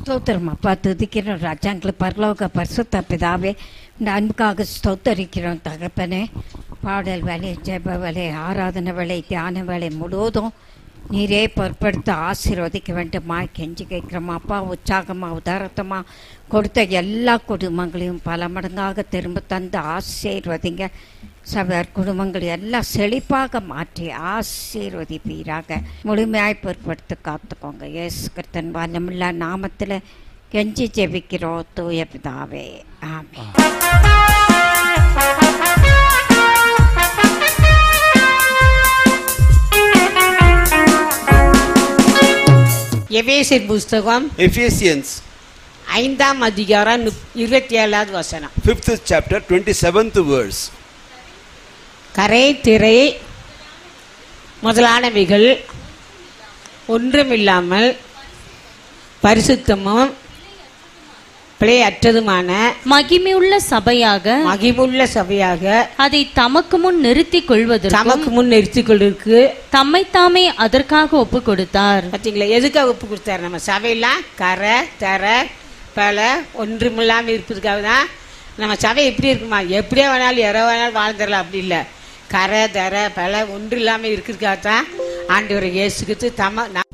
ஸ்தோத்திரம் அப்பா துதிக்கிறோம் ராஜாங்களை பரலோக பரிசுத்த பிதாவே இந்த அன்புக்காக ஸ்தோத்தரிக்கிறோம் தகப்பனே பாடல் வேலை ஜெப வேலை ஆராதனை வேலை தியான வேலை முழுவதும் நீரே பொருட்படுத்த ஆசீர்வதிக்க வேண்டுமா கெஞ்சி கேட்குறோம் அப்பா உற்சாகமாக உதாரத்தமாக கொடுத்த எல்லா குடும்பங்களையும் பல மடங்காக திரும்ப தந்து ஆசீர்வதிங்க சபையார் குடும்பங்கள் எல்லாம் செழிப்பாக மாற்றி ஆசீர்வதிப்பீராக முழுமையாய் பொருட்படுத்த காத்துக்கோங்க இயேசு கிறிஸ்தன் வல்லமுள்ள நாமத்தில் கெஞ்சி ஜெபிக்கிறோம் தூய பிதாவே ஆமென் எபேசியர் புஸ்தகம் Ephesians, ஐந்தாம் அதிகாரம் முப்- இருபத்தி ஏழாவது வசனம் 5th chapter, 27th verse. கரை திரை முதலானவைகள் ஒன்றுமில்லாமல் பரிசுத்தமும் பிழையற்றதுமான மகிமையுள்ள சபையாக மகிமுள்ள சபையாக அதை தமக்கு முன் நிறுத்திக் கொள்வதற்கும் தமக்கு முன் நிறுத்திக் கொள்வதற்கு தம்மைத்தாமே அதற்காக ஒப்பு கொடுத்தார் பார்த்தீங்களா எதுக்காக ஒப்பு கொடுத்தாரு நம்ம சபையெல்லாம் கரை தர பல ஒன்றுமில்லாமல் இருப்பதுக்காக தான் நம்ம சபை எப்படி இருக்குமா எப்படியே வேணாலும் எற வேணாலும் வாழ்ந்துடலாம் அப்படி இல்லை கரை தர பல ஒன்று இல்லாமல் இருக்கிறதுக்காக தான் ஆண்டவர் இயேசுக்கு தம